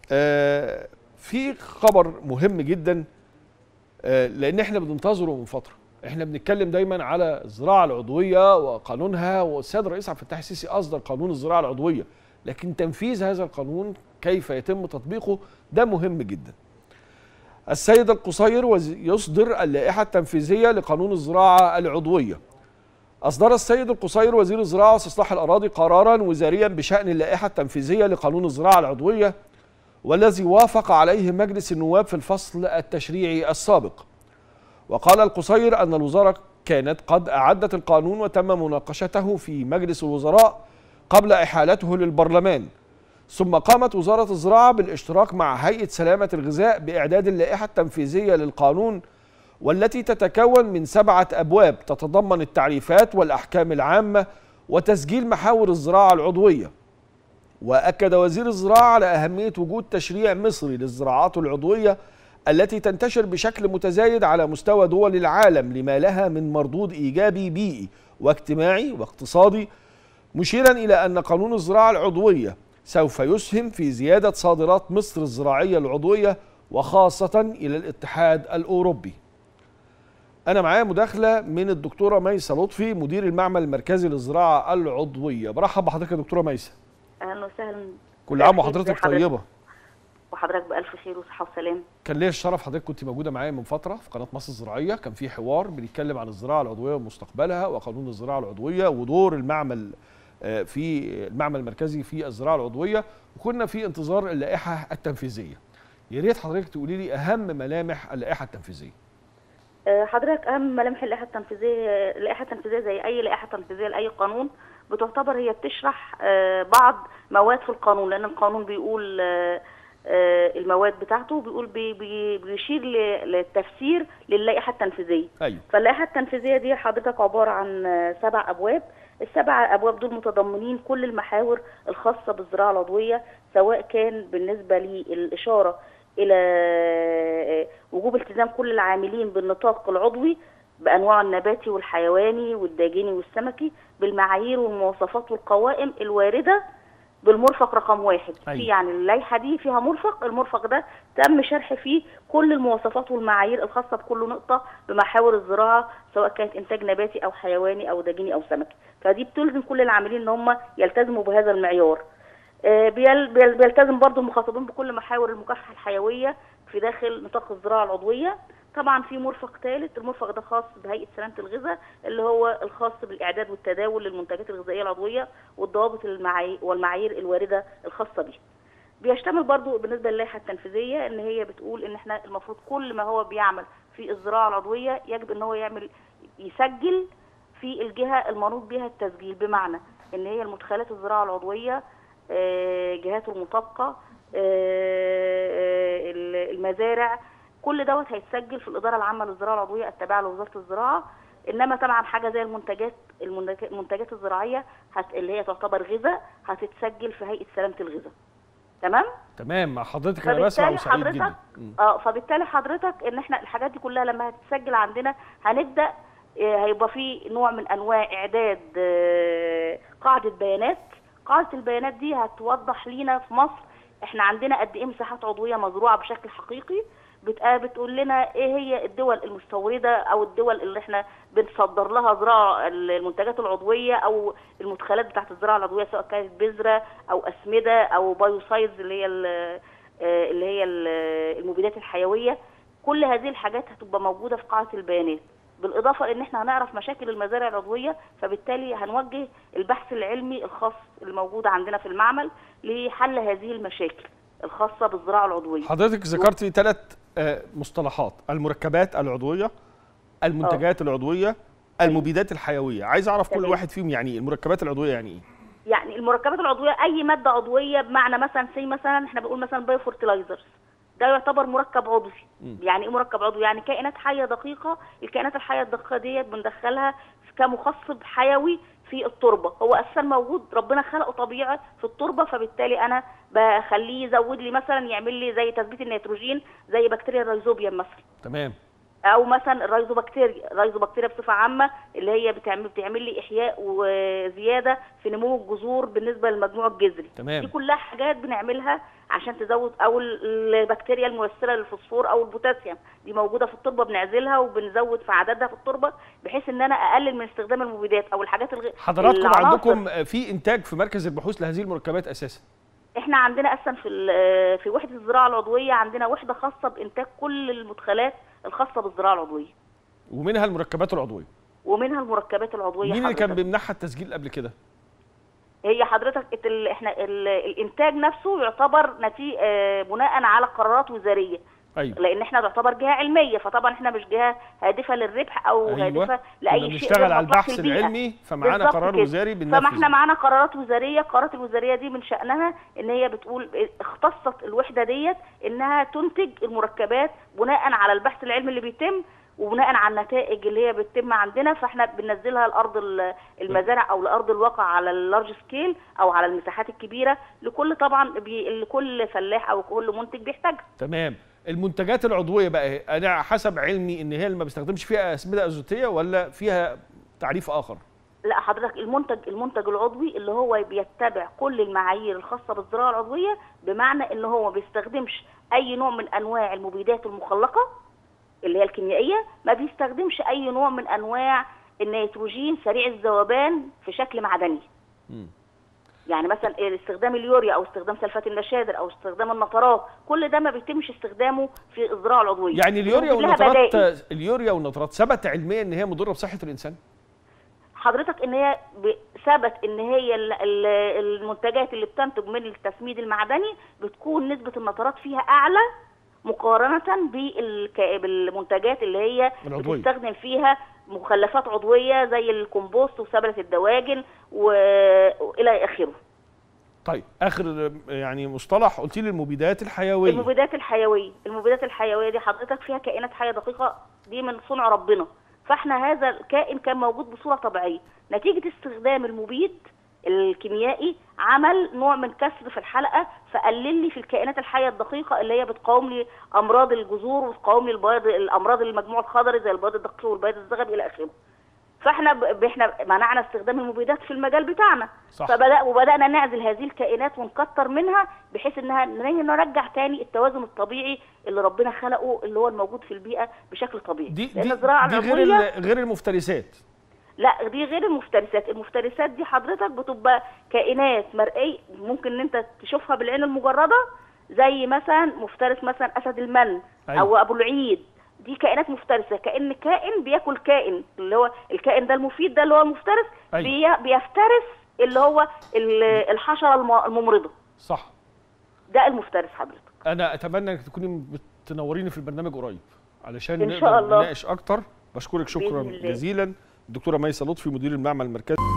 آه في خبر مهم جدا آه لان احنا بننتظره من فتره احنا بنتكلم دايما على الزراعه العضويه وقانونها والسيد الرئيس عبد الفتاح السيسي اصدر قانون الزراعه العضويه لكن تنفيذ هذا القانون كيف يتم تطبيقه ده مهم جدا السيد القصير يصدر اللائحه التنفيذيه لقانون الزراعه العضويه أصدر السيد القصير وزير الزراعة واستصلاح الأراضي قرارا وزاريا بشأن اللائحة التنفيذية لقانون الزراعة العضوية والذي وافق عليه مجلس النواب في الفصل التشريعي السابق وقال القصير أن الوزارة كانت قد أعدت القانون وتم مناقشته في مجلس الوزراء قبل إحالته للبرلمان ثم قامت وزارة الزراعة بالاشتراك مع هيئة سلامة الغذاء بإعداد اللائحة التنفيذية للقانون والتي تتكون من سبعة أبواب تتضمن التعريفات والأحكام العامة وتسجيل محاور الزراعة العضوية وأكد وزير الزراعة على أهمية وجود تشريع مصري للزراعات العضوية التي تنتشر بشكل متزايد على مستوى دول العالم لما لها من مردود إيجابي بيئي واجتماعي واقتصادي مشيرا إلى أن قانون الزراعة العضوية سوف يسهم في زيادة صادرات مصر الزراعية العضوية وخاصة إلى الاتحاد الأوروبي أنا معايا مداخلة من الدكتورة ميسة لطفي مدير المعمل المركزي للزراعة العضوية برحب بحضرتك يا دكتورة ميسة اهلا وسهلا كل عام وحضرتك طيبة وحضرتك بالف خير وصحه وسلام كان ليا الشرف حضرتك كنت موجودة معايا من فترة في قناة مصر الزراعية كان في حوار بنتكلم عن الزراعة العضوية ومستقبلها وقانون الزراعة العضوية ودور المعمل في المعمل المركزي في الزراعة العضوية وكنا في انتظار اللائحة التنفيذية يا ريت حضرتك تقولي لي أهم ملامح اللائحة التنفيذية حضرتك اهم ملامح اللائحه التنفيذيه اللائحه التنفيذيه زي اي لائحه تنفيذيه لاي قانون بتعتبر هي بتشرح بعض مواد في القانون لان القانون بيقول المواد بتاعته بيقول بي بي بيشير للتفسير للائحه التنفيذيه أيوة. فاللائحه التنفيذيه دي حضرتك عباره عن سبع ابواب السبع ابواب دول متضمنين كل المحاور الخاصه بالزراعه العضويه سواء كان بالنسبه للاشاره الى وجوب التزام كل العاملين بالنطاق العضوي بانواع النباتي والحيواني والداجيني والسمكي بالمعايير والمواصفات والقوائم الوارده بالمرفق رقم واحد أيوة. في يعني اللائحه دي فيها مرفق المرفق ده تم شرح فيه كل المواصفات والمعايير الخاصه بكل نقطه بمحاور الزراعه سواء كانت انتاج نباتي او حيواني او داجيني او سمكي فدي بتلزم كل العاملين ان هم يلتزموا بهذا المعيار بيلتزم برضو المخاطبين بكل محاور المكافحه الحيويه في داخل نطاق الزراعه العضويه طبعا في مرفق ثالث المرفق ده خاص بهيئه سلامه الغذاء اللي هو الخاص بالاعداد والتداول للمنتجات الغذائيه العضويه والضوابط المعايير والمعايير الوارده الخاصه بيه بيشتمل برضو بالنسبه للائحه التنفيذيه ان هي بتقول ان احنا المفروض كل ما هو بيعمل في الزراعه العضويه يجب ان هو يعمل يسجل في الجهه المنوط بها التسجيل بمعنى ان هي المدخلات الزراعه العضويه جهاته المطابقه المزارع كل دوت هيتسجل في الاداره العامه للزراعه العضويه التابعه لوزاره الزراعه انما طبعا حاجه زي المنتجات المنتجات الزراعيه هت اللي هي تعتبر غذاء هتتسجل في هيئه سلامه الغذاء تمام تمام مع حضرتك انا بسمع وسعيد جدا اه فبالتالي حضرتك ان احنا الحاجات دي كلها لما هتتسجل عندنا هنبدا هيبقى في نوع من انواع اعداد قاعده بيانات قاعده البيانات دي هتوضح لينا في مصر احنا عندنا قد ايه مساحات عضويه مزروعه بشكل حقيقي بتقول لنا ايه هي الدول المستورده او الدول اللي احنا بنصدر لها زراعه المنتجات العضويه او المدخلات بتاعت الزراعه العضويه سواء كانت بذره او اسمده او بايوسايدز اللي هي اللي هي المبيدات الحيويه كل هذه الحاجات هتبقى موجوده في قاعده البيانات بالاضافه ان احنا هنعرف مشاكل المزارع العضويه فبالتالي هنوجه البحث العلمي الخاص الموجود عندنا في المعمل لحل هذه المشاكل الخاصه بالزراعه العضويه حضرتك ذكرتي ثلاث مصطلحات المركبات العضويه المنتجات أوه. العضويه المبيدات الحيويه عايز اعرف كل واحد فيهم يعني ايه المركبات العضويه يعني ايه يعني المركبات العضويه اي ماده عضويه بمعنى مثلا سي مثلا احنا بنقول مثلا بايو فورتلايزرز ده يعتبر مركب عضوي يعني ايه مركب عضوي يعني كائنات حيه دقيقه الكائنات الحيه الدقيقه ديت بندخلها كمخصب حيوي في التربه هو اساسا موجود ربنا خلقه طبيعي في التربه فبالتالي انا بخليه يزود لي مثلا يعمل لي زي تثبيت النيتروجين زي بكتيريا الريزوبيوم مثلا تمام او مثلا الرايزوبكتيريا الرايزوبكتيريا بصفه عامه اللي هي بتعمل بتعمل لي احياء وزياده في نمو الجذور بالنسبه للمجموع الجذري تمام. دي كلها حاجات بنعملها عشان تزود او ال- البكتيريا الممثله للفوسفور او البوتاسيوم دي موجوده في التربه بنعزلها وبنزود في عددها في التربه بحيث ان انا اقلل من استخدام المبيدات او الحاجات الغ... حضراتكم العناصر. عندكم في انتاج في مركز البحوث لهذه المركبات اساسا احنا عندنا اصلا في ال- في وحده الزراعه العضويه عندنا وحده خاصه بانتاج كل المدخلات الخاصه بالزراعه العضويه ومنها المركبات العضويه ومنها المركبات العضويه مين اللي كان حضرتك. بيمنحها التسجيل قبل كده هي حضرتك ات- ال... احنا ال... الانتاج نفسه يعتبر نتيجه بناء على قرارات وزاريه ايوه لان احنا تعتبر جهه علميه فطبعا احنا مش جهه هادفه للربح او أيوة. هادفه كنا لاي شيء بنشتغل غير على مصلحة البحث البيئة. العلمي فمعانا بالظبط قرار كده. وزاري فما احنا بننفذ معانا قرارات وزاريه القرارات الوزاريه دي من شانها ان هي بتقول اختصت الوحده ديت انها تنتج المركبات بناء على البحث العلمي اللي بيتم وبناء على النتائج اللي هي بتتم عندنا فاحنا بننزلها لارض ال- المزارع او لارض الواقع على اللارج سكيل او على المساحات الكبيره لكل طبعا بي لكل فلاح او كل منتج بيحتاجها تمام المنتجات العضويه بقى إيه؟ انا حسب علمي ان هي اللي ما بيستخدمش فيها اسمده ازوتيه ولا فيها تعريف اخر لا حضرتك المنتج المنتج العضوي اللي هو بيتبع كل المعايير الخاصه بالزراعه العضويه بمعنى ان هو ما بيستخدمش اي نوع من انواع المبيدات المخلقه اللي هي الكيميائيه ما بيستخدمش اي نوع من انواع النيتروجين سريع الذوبان في شكل معدني مم. يعني مثلا استخدام اليوريا او استخدام سلفات النشادر او استخدام النترات كل ده ما بيتمش استخدامه في الزراعه العضويه يعني اليوريا بيكون لها والنترات بدائل. اليوريا والنترات ثبت علميا ان هي مضره بصحه الانسان حضرتك ان هي ب- ثبت ان هي ال- ال- المنتجات اللي بتنتج من التسميد المعدني بتكون نسبه النترات فيها اعلى مقارنه بالك- بالمنتجات اللي هي العضوية. بتستخدم فيها مخلفات عضويه زي الكمبوست وسبله الدواجن و- والى اخره طيب اخر يعني مصطلح قلت لي المبيدات الحيويه المبيدات الحيويه المبيدات الحيويه دي حضرتك فيها كائنات حيه دقيقه دي من صنع ربنا فاحنا هذا الكائن كان موجود بصوره طبيعيه نتيجه استخدام المبيد الكيميائي عمل نوع من كسر في الحلقه فقلل لي في الكائنات الحيه الدقيقه اللي هي بتقاوم لي امراض الجذور وتقاوم لي البياض الامراض المجموع الخضري زي البياض الدقيق والبياض الزغبي الى اخره فاحنا ب... احنا منعنا استخدام المبيدات في المجال بتاعنا صح. فبدأ وبدانا نعزل هذه الكائنات ونكتر منها بحيث انها إن نرجع تاني التوازن الطبيعي اللي ربنا خلقه اللي هو الموجود في البيئه بشكل طبيعي دي لان دي, الزراعه دي غير العضويه ال- غير المفترسات لا دي غير المفترسات المفترسات دي حضرتك بتبقى كائنات مرئيه ممكن ان انت تشوفها بالعين المجرده زي مثلا مفترس مثلا اسد المن أيوة. او ابو العيد دي كائنات مفترسه كان كائن بياكل كائن اللي هو الكائن ده المفيد ده اللي هو المفترس أيوة. بي بيفترس اللي هو ال- الحشره الم- الممرضه صح ده المفترس حضرتك انا اتمنى انك تكوني بتنوريني في البرنامج قريب علشان إن نقدر شاء الله. نناقش اكتر بشكرك شكرا بإذن الله. جزيلا الدكتوره ميسه لطفي مدير المعمل المركزي